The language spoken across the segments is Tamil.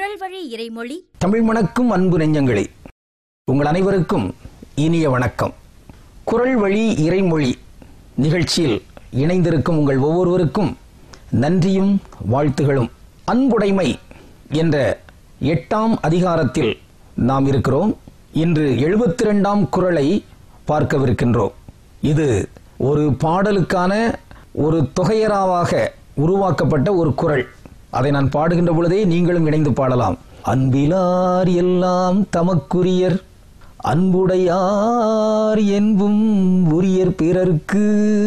குரல் வழி இறைமொழி தமிழ் மணக்கும் அன்பு நெஞ்சங்களே உங்கள் அனைவருக்கும் இனிய வணக்கம் குரல் வழி இறைமொழி நிகழ்ச்சியில் இணைந்திருக்கும் உங்கள் ஒவ்வொருவருக்கும் நன்றியும் வாழ்த்துகளும் அன்புடைமை என்ற எட்டாம் அதிகாரத்தில் நாம் இருக்கிறோம் இன்று எழுபத்தி ரெண்டாம் குரலை பார்க்கவிருக்கின்றோம் இது ஒரு பாடலுக்கான ஒரு தொகையராவாக உருவாக்கப்பட்ட ஒரு குரல் அதை நான் பாடுகின்ற பொழுதே நீங்களும் இணைந்து பாடலாம் அன்பிலார் எல்லாம் தமக்குரியர் அன்புடையார் என்பும் உரியர் பிறர்க்கு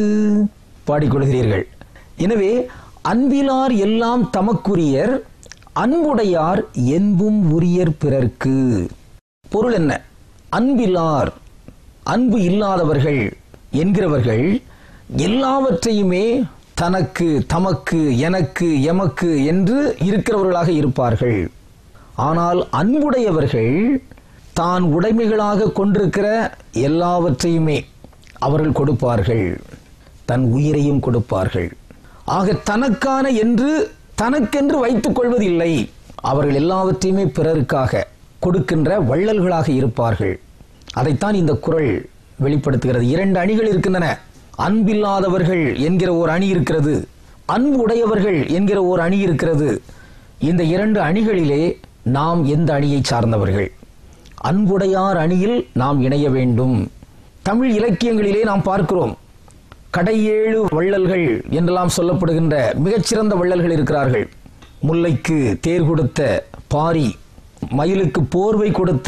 பாடிக்கொள்கிறீர்கள் எனவே அன்பிலார் எல்லாம் தமக்குரியர் அன்புடையார் என்பும் உரியர் பிறர்க்கு பொருள் என்ன அன்பிலார் அன்பு இல்லாதவர்கள் என்கிறவர்கள் எல்லாவற்றையுமே தனக்கு தமக்கு எனக்கு எமக்கு என்று இருக்கிறவர்களாக இருப்பார்கள் ஆனால் அன்புடையவர்கள் தான் உடைமைகளாக கொண்டிருக்கிற எல்லாவற்றையுமே அவர்கள் கொடுப்பார்கள் தன் உயிரையும் கொடுப்பார்கள் ஆக தனக்கான என்று தனக்கென்று வைத்துக் கொள்வதில்லை அவர்கள் எல்லாவற்றையுமே பிறருக்காக கொடுக்கின்ற வள்ளல்களாக இருப்பார்கள் அதைத்தான் இந்த குரல் வெளிப்படுத்துகிறது இரண்டு அணிகள் இருக்கின்றன அன்பில்லாதவர்கள் என்கிற ஒரு அணி இருக்கிறது அன்பு உடையவர்கள் என்கிற ஒரு அணி இருக்கிறது இந்த இரண்டு அணிகளிலே நாம் எந்த அணியை சார்ந்தவர்கள் அன்புடையார் அணியில் நாம் இணைய வேண்டும் தமிழ் இலக்கியங்களிலே நாம் பார்க்கிறோம் கடையேழு வள்ளல்கள் என்றெல்லாம் சொல்லப்படுகின்ற மிகச்சிறந்த வள்ளல்கள் இருக்கிறார்கள் முல்லைக்கு தேர் கொடுத்த பாரி மயிலுக்கு போர்வை கொடுத்த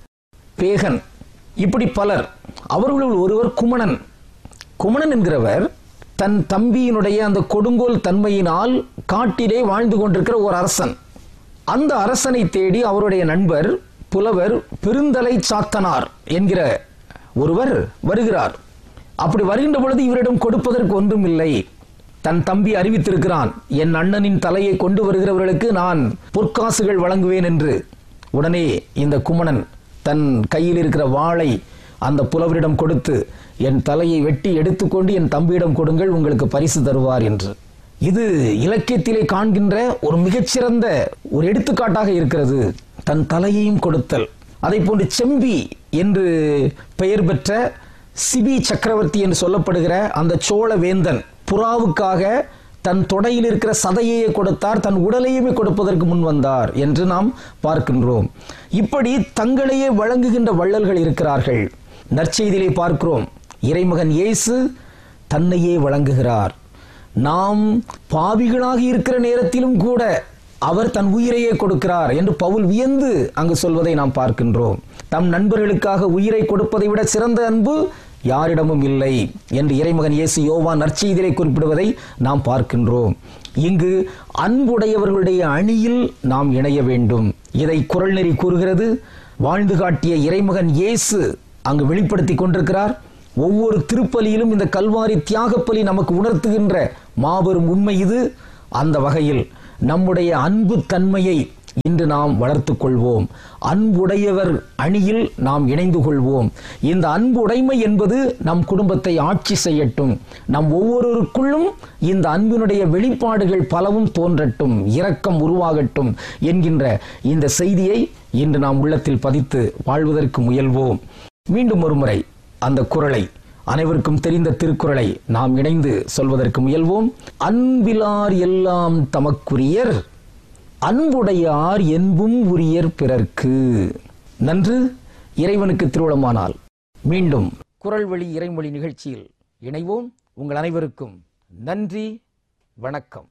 பேகன் இப்படி பலர் அவர்களுள் ஒருவர் குமணன் குமணன் என்கிறவர் தன் தம்பியினுடைய அந்த கொடுங்கோல் தன்மையினால் காட்டிலே வாழ்ந்து கொண்டிருக்கிற ஒரு அரசன் அந்த அரசனை தேடி அவருடைய நண்பர் புலவர் பெருந்தலை சாத்தனார் என்கிற ஒருவர் வருகிறார் அப்படி வருகின்ற பொழுது இவரிடம் கொடுப்பதற்கு ஒன்றும் இல்லை தன் தம்பி அறிவித்திருக்கிறான் என் அண்ணனின் தலையை கொண்டு வருகிறவர்களுக்கு நான் பொற்காசுகள் வழங்குவேன் என்று உடனே இந்த குமணன் தன் கையில் இருக்கிற வாளை அந்த புலவரிடம் கொடுத்து என் தலையை வெட்டி எடுத்துக்கொண்டு என் தம்பியிடம் கொடுங்கள் உங்களுக்கு பரிசு தருவார் என்று இது இலக்கியத்திலே காண்கின்ற ஒரு மிகச்சிறந்த ஒரு எடுத்துக்காட்டாக இருக்கிறது தன் தலையையும் கொடுத்தல் அதை போன்று செம்பி என்று பெயர் பெற்ற சிபி சக்கரவர்த்தி என்று சொல்லப்படுகிற அந்த சோழ வேந்தன் புறாவுக்காக தன் தொடையில் இருக்கிற சதையையே கொடுத்தார் தன் உடலையுமே கொடுப்பதற்கு முன் வந்தார் என்று நாம் பார்க்கின்றோம் இப்படி தங்களையே வழங்குகின்ற வள்ளல்கள் இருக்கிறார்கள் நற்செய்தியிலே பார்க்கிறோம் இறைமகன் இயேசு தன்னையே வழங்குகிறார் நாம் பாவிகளாக இருக்கிற நேரத்திலும் கூட அவர் தன் உயிரையே கொடுக்கிறார் என்று பவுல் வியந்து அங்கு சொல்வதை நாம் பார்க்கின்றோம் தம் நண்பர்களுக்காக உயிரை கொடுப்பதை விட சிறந்த அன்பு யாரிடமும் இல்லை என்று இறைமகன் இயேசு யோவா நற்செய்தியை குறிப்பிடுவதை நாம் பார்க்கின்றோம் இங்கு அன்புடையவர்களுடைய அணியில் நாம் இணைய வேண்டும் இதை குரல் நெறி கூறுகிறது வாழ்ந்து காட்டிய இறைமகன் இயேசு அங்கு வெளிப்படுத்தி கொண்டிருக்கிறார் ஒவ்வொரு திருப்பலியிலும் இந்த கல்வாரி தியாகப்பலி நமக்கு உணர்த்துகின்ற மாபெரும் உண்மை இது அந்த வகையில் நம்முடைய அன்பு தன்மையை இன்று நாம் வளர்த்து கொள்வோம் அன்புடையவர் அணியில் நாம் இணைந்து கொள்வோம் இந்த அன்பு உடைமை என்பது நம் குடும்பத்தை ஆட்சி செய்யட்டும் நம் ஒவ்வொருவருக்குள்ளும் இந்த அன்பினுடைய வெளிப்பாடுகள் பலவும் தோன்றட்டும் இரக்கம் உருவாகட்டும் என்கின்ற இந்த செய்தியை இன்று நாம் உள்ளத்தில் பதித்து வாழ்வதற்கு முயல்வோம் மீண்டும் ஒருமுறை அந்த குரலை அனைவருக்கும் தெரிந்த திருக்குறளை நாம் இணைந்து சொல்வதற்கு முயல்வோம் அன்பிலார் எல்லாம் தமக்குரியர் அன்புடையார் என்பும் உரியர் பிறர்க்கு நன்று இறைவனுக்கு திருவுளமானால் மீண்டும் குரல் வழி இறைமொழி நிகழ்ச்சியில் இணைவோம் உங்கள் அனைவருக்கும் நன்றி வணக்கம்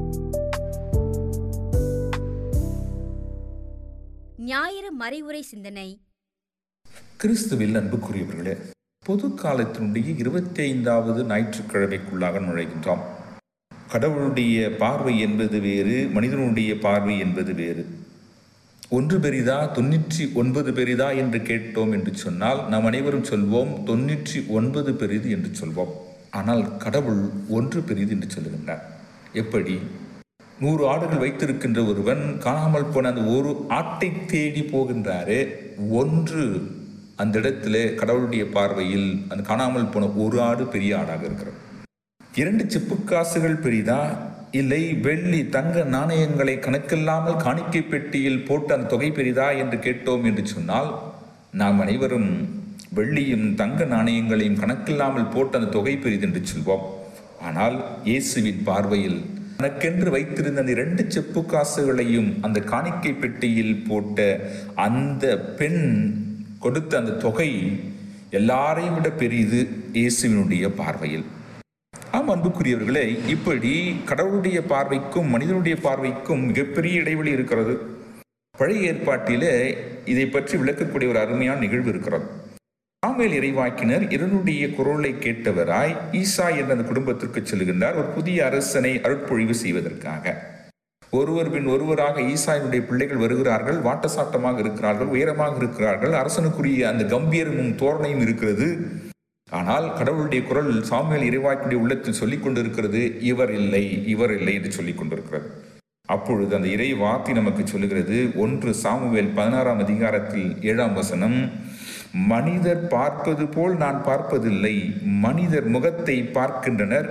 ஞாயிறு மறைவுரை சிந்தனை கிறிஸ்துவில் அன்புக்குரியவர்களே பொது காலத்தினுடைய இருபத்தி ஐந்தாவது ஞாயிற்றுக்கிழமைக்குள்ளாக நுழைகின்றோம் கடவுளுடைய பார்வை என்பது வேறு மனிதனுடைய பார்வை என்பது வேறு ஒன்று பெரிதா தொண்ணூற்றி ஒன்பது பெரிதா என்று கேட்டோம் என்று சொன்னால் நாம் அனைவரும் சொல்வோம் தொண்ணூற்றி ஒன்பது பெரிது என்று சொல்வோம் ஆனால் கடவுள் ஒன்று பெரிது என்று சொல்லுகின்றார் எப்படி நூறு ஆடுகள் வைத்திருக்கின்ற ஒருவன் காணாமல் போன அந்த ஒரு ஆட்டை தேடி போகின்றாரே ஒன்று அந்த இடத்திலே கடவுளுடைய பார்வையில் அந்த காணாமல் போன ஒரு ஆடு பெரிய ஆடாக இருக்கிறது இரண்டு செப்பு காசுகள் பெரிதா இல்லை வெள்ளி தங்க நாணயங்களை கணக்கில்லாமல் காணிக்கை பெட்டியில் போட்டு அந்த தொகை பெரிதா என்று கேட்டோம் என்று சொன்னால் நாம் அனைவரும் வெள்ளியும் தங்க நாணயங்களையும் கணக்கில்லாமல் போட்டு அந்த தொகை பெரிது என்று சொல்வோம் ஆனால் இயேசுவின் பார்வையில் தனக்கென்று வைத்திருந்த அந்த இரண்டு செப்பு காசுகளையும் அந்த காணிக்கை பெட்டியில் போட்ட அந்த பெண் கொடுத்த அந்த தொகை எல்லாரையும் விட பெரியது இயேசுவினுடைய பார்வையில் ஆம் அன்புக்குரியவர்களே இப்படி கடவுளுடைய பார்வைக்கும் மனிதனுடைய பார்வைக்கும் மிகப்பெரிய இடைவெளி இருக்கிறது பழைய ஏற்பாட்டிலே இதை பற்றி விளக்கக்கூடிய ஒரு அருமையான நிகழ்வு இருக்கிறது சாமுவேல் இறைவாக்கினர் இருனுடைய குரலை கேட்டவராய் ஈசா என்ற அந்த குடும்பத்திற்கு செல்கின்றார் ஒரு புதிய அரசனை அருட்பொழிவு செய்வதற்காக ஒருவர் பின் ஒருவராக ஈசாயினுடைய பிள்ளைகள் வருகிறார்கள் வாட்டசாட்டமாக இருக்கிறார்கள் உயரமாக இருக்கிறார்கள் அரசனுக்குரிய அந்த கம்பீரமும் தோரணையும் இருக்கிறது ஆனால் கடவுளுடைய குரல் சாமுவேல் இறைவாக்கினுடைய உள்ளத்தில் சொல்லிக் கொண்டிருக்கிறது இவர் இல்லை இவர் இல்லை என்று சொல்லிக் கொண்டிருக்கிறது அப்பொழுது அந்த இறை வார்த்தை நமக்கு சொல்லுகிறது ஒன்று சாமுவேல் பதினாறாம் அதிகாரத்தில் ஏழாம் வசனம் மனிதர் பார்ப்பது போல் நான் பார்ப்பதில்லை மனிதர் முகத்தை பார்க்கின்றனர்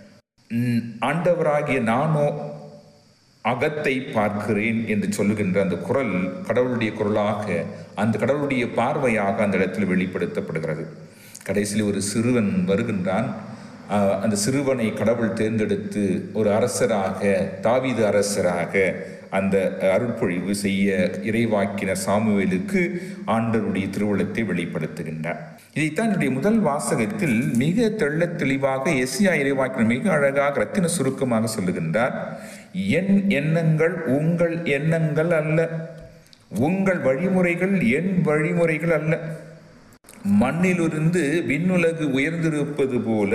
ம், ஆண்டவராகிய நானோ அகத்தை பார்க்கிறேன் என்று சொல்லுகின்ற அந்த குரல் கடவுளுடைய குரலாக அந்த கடவுளுடைய பார்வையாக அந்த இடத்தில் வெளிப்படுத்தப்படுகிறது கடைசியில் ஒரு சிறுவன் வருகின்றான் ஆஹ், அந்த சிறுவனை கடவுள் தேர்ந்தெடுத்து ஒரு அரசராக தாவீது அரசராக அந்த அருட்பொழிவு செய்ய இறைவாக்கினர் சாமுவேலுக்கு ஆண்டவருடைய திருவுளத்தை வெளிப்படுத்துகின்றார் இதைத்தான் என்னுடைய முதல் வாசகத்தில் மிக தெள்ளத் தெளிவாக எஸ்யா இறைவாக்கினர் மிக அழகாக ரத்தின சுருக்கமாக சொல்லுகின்றார் என் எண்ணங்கள் உங்கள் எண்ணங்கள் அல்ல உங்கள் வழிமுறைகள் என் வழிமுறைகள் அல்ல மண்ணிலிருந்து விண்ணுலகு உயர்ந்திருப்பது போல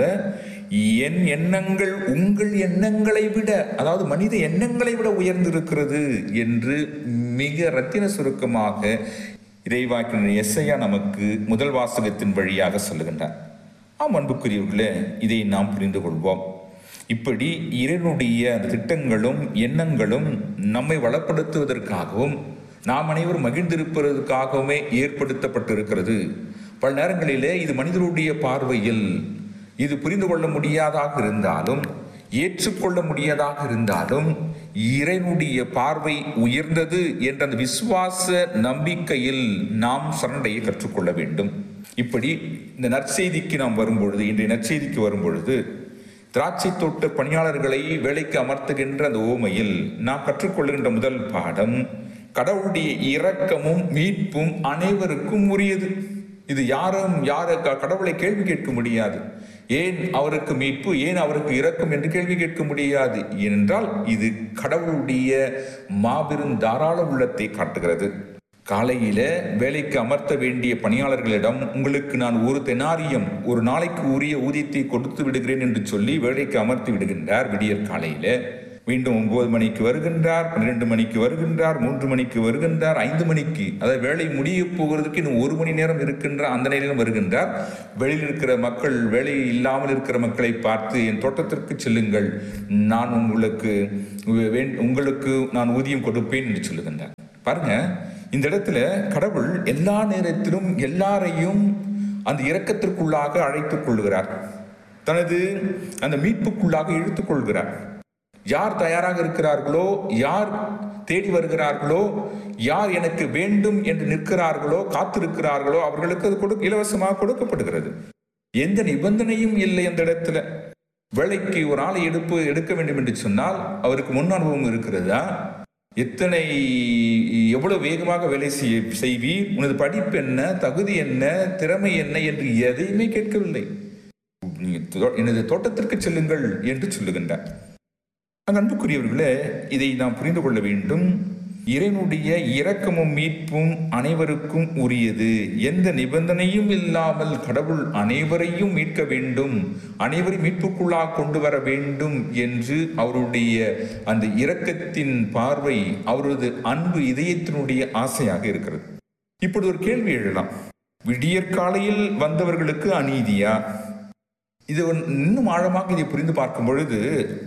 என் எண்ணங்கள் உங்கள் எண்ணங்களை விட அதாவது மனித எண்ணங்களை விட உயர்ந்திருக்கிறது என்று மிக ரத்தின சுருக்கமாக இறைவாக்கினர் எஸ்ஐயா நமக்கு முதல் வாசகத்தின் வழியாக சொல்லுகின்றார் ஆம் அன்புக்குரியவர்களே இதை நாம் புரிந்து கொள்வோம் இப்படி இறைவனுடைய அந்த திட்டங்களும் எண்ணங்களும் நம்மை வளப்படுத்துவதற்காகவும் நாம் அனைவரும் மகிழ்ந்திருப்பதற்காகவுமே ஏற்படுத்தப்பட்டிருக்கிறது பல நேரங்களிலே இது மனிதருடைய பார்வையில் இது புரிந்து கொள்ள முடியாதாக இருந்தாலும் ஏற்றுக்கொள்ள முடியாதாக இருந்தாலும் இறைவனுடைய பார்வை உயர்ந்தது என்ற அந்த விசுவாச நம்பிக்கையில் நாம் சரண்டையை கற்றுக்கொள்ள வேண்டும் இப்படி இந்த நற்செய்திக்கு நாம் வரும்பொழுது இன்றைய நற்செய்திக்கு வரும்பொழுது திராட்சை தோட்ட பணியாளர்களை வேலைக்கு அமர்த்துகின்ற அந்த ஓமையில் நாம் கற்றுக்கொள்கின்ற முதல் பாடம் கடவுளுடைய இரக்கமும் மீட்பும் அனைவருக்கும் உரியது இது யாரும் யார க- கடவுளை கேள்வி கேட்க முடியாது ஏன் அவருக்கு மீட்பு ஏன் அவருக்கு இரக்கம் என்று கேள்வி கேட்க முடியாது ஏனென்றால் இது கடவுளுடைய மாபெரும் தாராள உள்ளத்தை காட்டுகிறது காலையில வேலைக்கு அமர்த்த வேண்டிய பணியாளர்களிடம் உங்களுக்கு நான் ஒரு தெனாரியம் ஒரு நாளைக்கு உரிய ஊதியத்தை கொடுத்து விடுகிறேன் என்று சொல்லி வேலைக்கு அமர்த்தி விடுகின்றார் விடியற் காலையில மீண்டும் ஒன்பது மணிக்கு வருகின்றார் பன்னிரெண்டு மணிக்கு வருகின்றார் மூன்று மணிக்கு வருகின்றார் ஐந்து மணிக்கு அதாவது வேலை முடிய போகிறதுக்கு இன்னும் ஒரு மணி நேரம் இருக்கின்ற அந்த நேரம் வருகின்றார் வெளியில் இருக்கிற மக்கள் வேலை இல்லாமல் இருக்கிற மக்களை பார்த்து என் தோட்டத்திற்கு செல்லுங்கள் நான் உங்களுக்கு வேண்- உங்களுக்கு நான் ஊதியம் கொடுப்பேன் என்று சொல்லுகின்றார் பாருங்க இந்த இடத்துல கடவுள் எல்லா நேரத்திலும் எல்லாரையும் அந்த இரக்கத்திற்குள்ளாக அழைத்துக் கொள்கிறார் தனது அந்த மீட்புக்குள்ளாக இழுத்துக் கொள்கிறார் யார் தயாராக இருக்கிறார்களோ யார் தேடி வருகிறார்களோ யார் எனக்கு வேண்டும் என்று நிற்கிறார்களோ காத்திருக்கிறார்களோ அவர்களுக்கு அது கொடு இலவசமாக கொடுக்கப்படுகிறது எந்த நிபந்தனையும் இல்லை அந்த இடத்துல வேலைக்கு ஒரு ஆளை எடுப்பு எடுக்க வேண்டும் என்று சொன்னால் அவருக்கு முன் அனுபவம் இருக்கிறதா எத்தனை எவ்வளவு வேகமாக வேலை செய்ய செய்வீர் உனது படிப்பு என்ன தகுதி என்ன திறமை என்ன என்று எதையுமே கேட்கவில்லை நீங்க தோ- எனது தோட்டத்திற்கு செல்லுங்கள் என்று சொல்லுகின்றார் அங்க அன்புக்குரியவர்களே இதை நாம் புரிந்து கொள்ள வேண்டும் இறைவனுடைய இரக்கமும் மீட்பும் அனைவருக்கும் உரியது எந்த நிபந்தனையும் இல்லாமல் கடவுள் அனைவரையும் மீட்க வேண்டும் அனைவரையும் மீட்புக்குள்ளாக கொண்டு வர வேண்டும் என்று அவருடைய அந்த இரக்கத்தின் பார்வை அவரது அன்பு இதயத்தினுடைய ஆசையாக இருக்கிறது இப்பொழுது ஒரு கேள்வி எழலாம் விடியற்காலையில் வந்தவர்களுக்கு அநீதியா இது ஒன்- இன்னும் ஆழமாக இதை புரிந்து பார்க்கும் பொழுது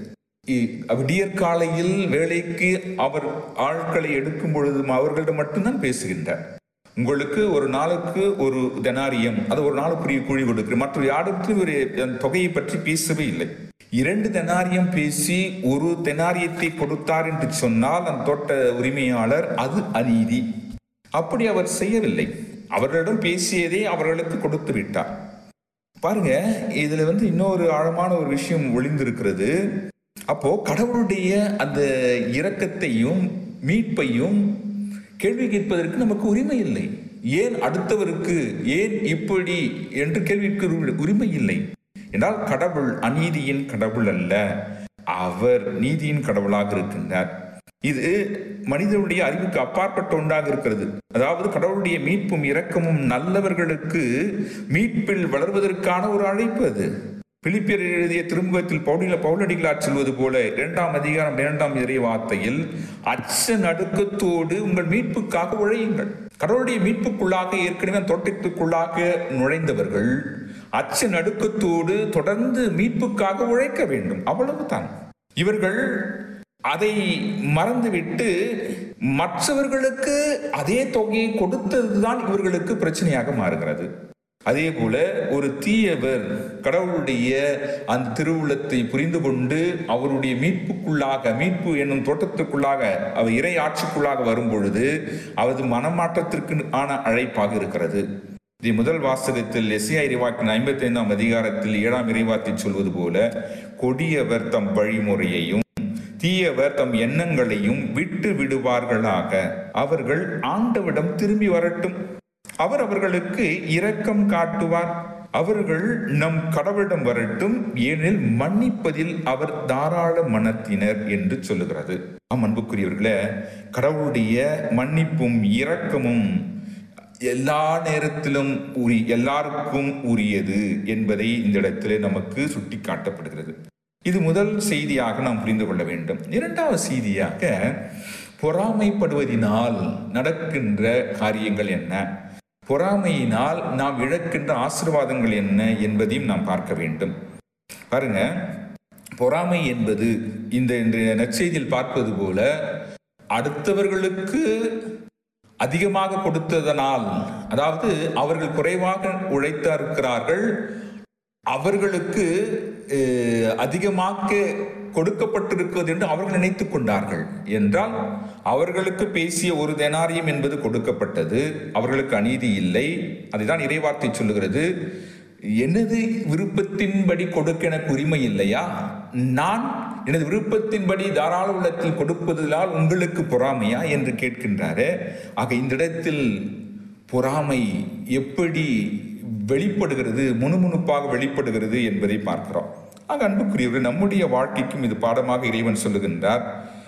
இ- விடியற் காலையில் வேலைக்கு அவர் ஆட்களை எடுக்கும் பொழுதும் அவர்களிடம் மட்டும்தான் பேசுகின்றார் உங்களுக்கு ஒரு நாளுக்கு ஒரு தெனாரியம் அது ஒரு நாளுக்குரிய கூலி கொடுக்கிறேன் மற்ற யாருக்கும் ஒரு அந்த தொகையை பற்றி பேசவே இல்லை இரண்டு தெனாரியம் பேசி ஒரு தெனாரியத்தை கொடுத்தார் என்று சொன்னால் அந்த தோட்ட உரிமையாளர் அது அநீதி அப்படி அவர் செய்யவில்லை அவர்களிடம் பேசியதை அவர்களுக்கு கொடுத்து விட்டார் பாருங்க இதுல வந்து இன்னொரு ஆழமான ஒரு விஷயம் ஒளிந்திருக்கிறது அப்போ கடவுளுடைய அந்த இரக்கத்தையும் மீட்பையும் கேள்வி கேட்பதற்கு நமக்கு உரிமை இல்லை ஏன் அடுத்தவருக்கு ஏன் இப்படி என்று கேள்விக்கு உரிமை இல்லை என்றால் கடவுள் அநீதியின் கடவுள் அல்ல அவர் நீதியின் கடவுளாக இருக்கின்றார் இது மனிதனுடைய அறிவுக்கு அப்பாற்பட்ட ஒன்றாக இருக்கிறது அதாவது கடவுளுடைய மீட்பும் இரக்கமும் நல்லவர்களுக்கு மீட்பில் வளர்வதற்கான ஒரு அழைப்பு அது பிலிப்பியர் எழுதிய திருமுகத்தில் பௌடில பவுலடிகளார் சொல்வது போல இரண்டாம் அதிகாரம் இரண்டாம் இறை வார்த்தையில் அச்ச நடுக்கத்தோடு உங்கள் மீட்புக்காக உழையுங்கள் கடவுளுடைய மீட்புக்குள்ளாக ஏற்கனவே தோட்டத்துக்குள்ளாக நுழைந்தவர்கள் அச்ச நடுக்கத்தோடு தொடர்ந்து மீட்புக்காக உழைக்க வேண்டும் அவ்வளவுதான் இவர்கள் அதை மறந்துவிட்டு மற்றவர்களுக்கு அதே தொகையை கொடுத்ததுதான் இவர்களுக்கு பிரச்சனையாக மாறுகிறது அதே போல ஒரு தீயவர் கடவுளுடைய அந்த திருவுள்ளத்தை புரிந்து கொண்டு அவருடைய மீட்புக்குள்ளாக மீட்பு என்னும் தோட்டத்திற்குள்ளாக அவர் இறை ஆட்சிக்குள்ளாக வரும் பொழுது அவரது மனமாற்றத்திற்கு ஆன அழைப்பாக இருக்கிறது இது முதல் வாசகத்தில் எஸ்ஐ இறைவாக்கின் ஐம்பத்தி ஐந்தாம் அதிகாரத்தில் ஏழாம் இறைவாத்தை சொல்வது போல கொடியவர் தம் வழிமுறையையும் தீயவர் தம் எண்ணங்களையும் விட்டு விடுவார்களாக அவர்கள் ஆண்டவிடம் திரும்பி வரட்டும் அவர் அவர்களுக்கு இரக்கம் காட்டுவார் அவர்கள் நம் கடவுளிடம் வரட்டும் ஏனெனில் மன்னிப்பதில் அவர் தாராள மனத்தினர் என்று சொல்லுகிறது ஆம் அன்புக்குரியவர்களே கடவுளுடைய மன்னிப்பும் இரக்கமும் எல்லா நேரத்திலும் உரி எல்லாருக்கும் உரியது என்பதை இந்த இடத்திலே நமக்கு சுட்டி காட்டப்படுகிறது இது முதல் செய்தியாக நாம் புரிந்து கொள்ள வேண்டும் இரண்டாவது செய்தியாக பொறாமைப்படுவதினால் நடக்கின்ற காரியங்கள் என்ன பொறாமையினால் நாம் இழக்கின்ற ஆசிர்வாதங்கள் என்ன என்பதையும் நாம் பார்க்க வேண்டும் பாருங்க பொறாமை என்பது இந்த இன்றைய நற்செய்தியில் பார்ப்பது போல அடுத்தவர்களுக்கு அதிகமாக கொடுத்ததனால் அதாவது அவர்கள் குறைவாக உழைத்திருக்கிறார்கள் அவர்களுக்கு அஹ், அதிகமாக கொடுக்கப்பட்டிருக்கிறது என்று அவர்கள் நினைத்துக் கொண்டார்கள் என்றால் அவர்களுக்கு பேசிய ஒரு தெனாரியம் என்பது கொடுக்கப்பட்டது அவர்களுக்கு அநீதி இல்லை அதுதான் இறைவார்த்தை சொல்லுகிறது எனது விருப்பத்தின்படி கொடுக்க எனக்கு உரிமை இல்லையா நான் எனது விருப்பத்தின்படி தாராள உள்ளத்தில் கொடுப்பதால் உங்களுக்கு பொறாமையா என்று கேட்கின்றாரு ஆக இந்த இடத்தில் பொறாமை எப்படி வெளிப்படுகிறது முணுமுணுப்பாக வெளிப்படுகிறது என்பதை பார்க்கிறோம் ஆக அன்புக்குரியவர்கள் நம்முடைய வாழ்க்கைக்கும் இது பாடமாக இறைவன் சொல்லுகின்றார்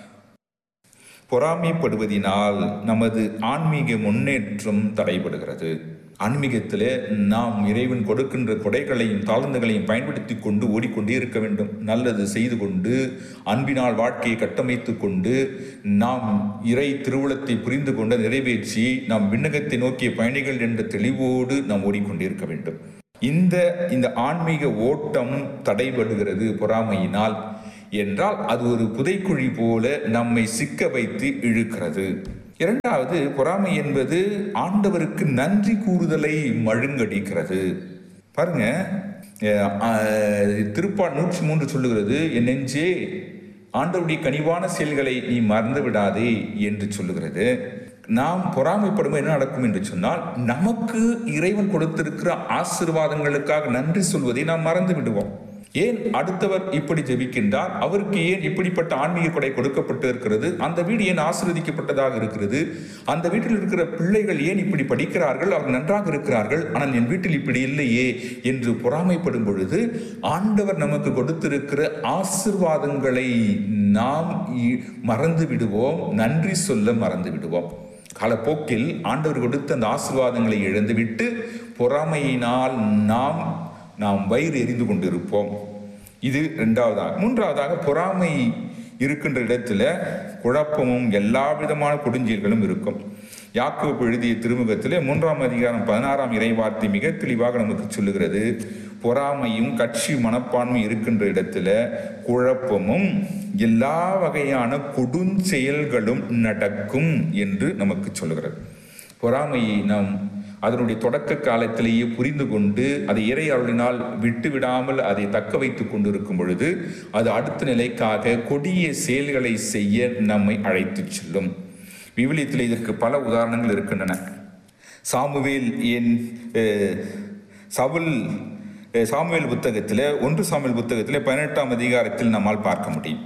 பொறாமைப்படுவதினால் நமது ஆன்மீக முன்னேற்றம் தடைபடுகிறது ஆன்மீகத்திலே நாம் இறைவன் கொடுக்கின்ற கொடைகளையும் தாழ்ந்துகளையும் பயன்படுத்தி கொண்டு ஓடிக்கொண்டே இருக்க வேண்டும் நல்லது செய்து கொண்டு அன்பினால் வாழ்க்கையை கட்டமைத்து கொண்டு நாம் இறை திருவுளத்தை புரிந்து கொண்டு நிறைவேற்றி நாம் விண்ணகத்தை நோக்கிய பயணிகள் என்ற தெளிவோடு நாம் ஓடிக்கொண்டே இருக்க வேண்டும் இந்த இந்த ஆன்மீக ஓட்டம் தடைபடுகிறது பொறாமையினால் என்றால் அது ஒரு புதைக்குழி போல நம்மை சிக்க வைத்து இழுக்கிறது இரண்டாவது பொறாமை என்பது ஆண்டவருக்கு நன்றி கூறுதலை மழுங்கடிக்கிறது பாருங்க அஹ், அஹ், திருப்பால் நூற்றி மூன்று சொல்லுகிறது என் நெஞ்சே ஆண்டவருடைய கனிவான செயல்களை நீ மறந்து விடாதே என்று சொல்லுகிறது நாம் பொறாமைப்படும் என்ன நடக்கும் என்று சொன்னால் நமக்கு இறைவன் கொடுத்திருக்கிற ஆசீர்வாதங்களுக்காக நன்றி சொல்வதை நாம் மறந்து விடுவோம் ஏன் அடுத்தவர் இப்படி ஜெபிக்கின்றார் அவருக்கு ஏன் இப்படிப்பட்ட ஆன்மீக கொடை கொடுக்கப்பட்டு இருக்கிறது அந்த வீடு ஏன் ஆசீர்வதிக்கப்பட்டதாக இருக்கிறது அந்த வீட்டில் இருக்கிற பிள்ளைகள் ஏன் இப்படி படிக்கிறார்கள் அவர்கள் நன்றாக இருக்கிறார்கள் ஆனால் என் வீட்டில் இப்படி இல்லையே என்று பொறாமைப்படும் பொழுது ஆண்டவர் நமக்கு கொடுத்திருக்கிற ஆசிர்வாதங்களை நாம் இ- மறந்து விடுவோம் நன்றி சொல்ல மறந்து விடுவோம் காலப்போக்கில் ஆண்டவர் கொடுத்த அந்த ஆசீர்வாதங்களை இழந்துவிட்டு பொறாமையினால் நாம் நாம் வயிறு எரிந்து கொண்டிருப்போம் இது இரண்டாவதாக மூன்றாவதாக பொறாமை இருக்கின்ற இடத்துல குழப்பமும் எல்லா விதமான கொடுஞ்சீர்களும் இருக்கும் யாக்கோபு எழுதிய திருமுகத்திலே மூன்றாம் அதிகாரம் பதினாறாம் இறைவார்த்தை மிக தெளிவாக நமக்கு சொல்லுகிறது பொறாமையும் கட்சி மனப்பான்மை இருக்கின்ற இடத்துல குழப்பமும் எல்லா வகையான கொடுஞ்செயல்களும் நடக்கும் என்று நமக்கு சொல்லுகிறது பொறாமையை நாம் அதனுடைய தொடக்க காலத்திலேயே புரிந்து கொண்டு அதை இறை அருளினால் விட்டு விடாமல் அதை தக்க வைத்துக் கொண்டிருக்கும் பொழுது அது அடுத்த நிலைக்காக கொடிய செயல்களை செய்ய நம்மை அழைத்துச் செல்லும் விவிலியத்தில் இதற்கு பல உதாரணங்கள் இருக்கின்றன சாமுவேல் என் அஹ், சவுல் அஹ், சாமுவேல் புத்தகத்தில் ஒன்று சாமுவேல் புத்தகத்தில் பதினெட்டாம் அதிகாரத்தில் நம்மால் பார்க்க முடியும்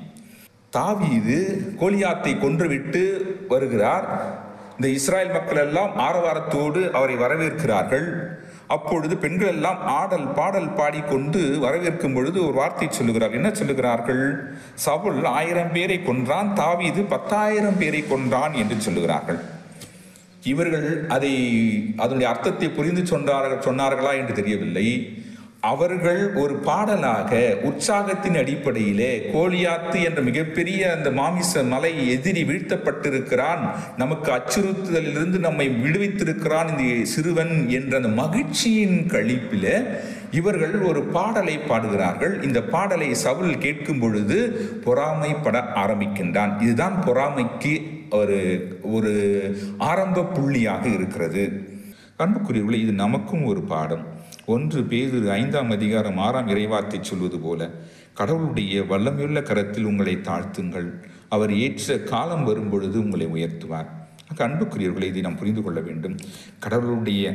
தாவீது கோலியாத்தை கொன்றுவிட்டு வருகிறார் இந்த இஸ்ராயல் மக்கள் எல்லாம் ஆரவாரத்தோடு அவரை வரவேற்கிறார்கள் அப்பொழுது பெண்கள் எல்லாம் ஆடல் பாடல் பாடிக்கொண்டு வரவேற்கும் பொழுது ஒரு வார்த்தை சொல்லுகிறார் என்ன சொல்லுகிறார்கள் சவுல் ஆயிரம் பேரை கொன்றான் தாவீது பத்தாயிரம் பேரை கொன்றான் என்று சொல்லுகிறார்கள் இவர்கள் அதை அதனுடைய அர்த்தத்தை புரிந்து சொன்னார்கள் சொன்னார்களா என்று தெரியவில்லை அவர்கள் ஒரு பாடலாக உற்சாகத்தின் அடிப்படையிலே கோலியாத்து என்ற மிகப்பெரிய அந்த மாமிச மலை எதிரி வீழ்த்தப்பட்டிருக்கிறான் நமக்கு அச்சுறுத்துதலிலிருந்து நம்மை விடுவித்திருக்கிறான் இந்த சிறுவன் என்ற அந்த மகிழ்ச்சியின் கழிப்பில இவர்கள் ஒரு பாடலை பாடுகிறார்கள் இந்த பாடலை சவுல் கேட்கும் பொழுது பொறாமைப்பட ஆரம்பிக்கின்றான் இதுதான் பொறாமைக்கு ஒரு ஒரு ஆரம்ப புள்ளியாக இருக்கிறது அன்புக்குரியவர்களே இது நமக்கும் ஒரு பாடம் ஒன்று பேதுரு ஐந்தாம் அதிகாரம் ஆறாம் இறைவார்த்தை சொல்வது போல கடவுளுடைய வல்லமையுள்ள கரத்தில் உங்களை தாழ்த்துங்கள் அவர் ஏற்ற காலம் வரும் பொழுது உங்களை உயர்த்துவார் ஆக அன்புக்குரியவர்களை இதை நாம் புரிந்து கொள்ள வேண்டும் கடவுளுடைய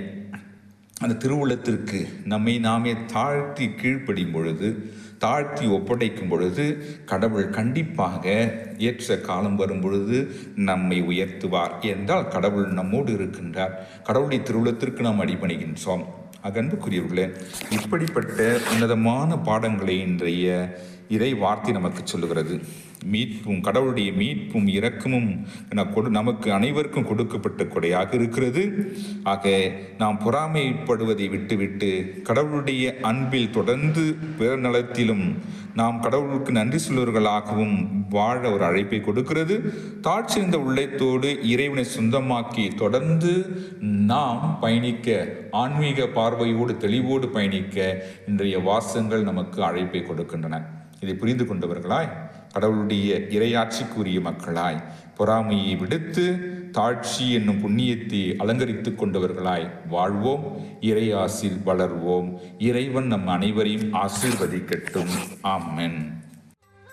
அந்த திருவுளத்திற்கு நம்மை நாமே தாழ்த்தி கீழ்ப்படியும் பொழுது தாழ்த்தி ஒப்படைக்கும் பொழுது கடவுள் கண்டிப்பாக ஏற்ற காலம் வரும் பொழுது நம்மை உயர்த்துவார் என்றால் கடவுள் நம்மோடு இருக்கின்றார் கடவுளுடைய திருவுளத்திற்கு நாம் அடிபணிகின்றோம் அகன்புக்குரியவர்களே இப்படிப்பட்ட உன்னதமான பாடங்களை இன்றைய இறை வார்த்தை நமக்கு சொல்லுகிறது மீட்பும் கடவுளுடைய மீட்பும் இரக்கமும் என கொடு நமக்கு அனைவருக்கும் கொடுக்கப்பட்ட கொடையாக இருக்கிறது ஆக நாம் பொறாமைப்படுவதை விட்டுவிட்டு கடவுளுடைய அன்பில் தொடர்ந்து பிற நலத்திலும் நாம் கடவுளுக்கு நன்றி சொல்வர்களாகவும் வாழ ஒரு அழைப்பை கொடுக்கிறது தாழ்ச்சிருந்த உள்ளத்தோடு இறைவனை சொந்தமாக்கி தொடர்ந்து நாம் பயணிக்க ஆன்மீக பார்வையோடு தெளிவோடு பயணிக்க இன்றைய வாசங்கள் நமக்கு அழைப்பை கொடுக்கின்றன இதை புரிந்து கொண்டவர்களாய் கடவுளுடைய இறையாட்சிக்குரிய மக்களாய் பொறாமையை விடுத்து தாழ்ச்சி என்னும் புண்ணியத்தை அலங்கரித்துக் கொண்டவர்களாய் வாழ்வோம் இறையாசில் வளர்வோம் இறைவன் நம் அனைவரையும் ஆசீர்வதிக்கட்டும் ஆமென்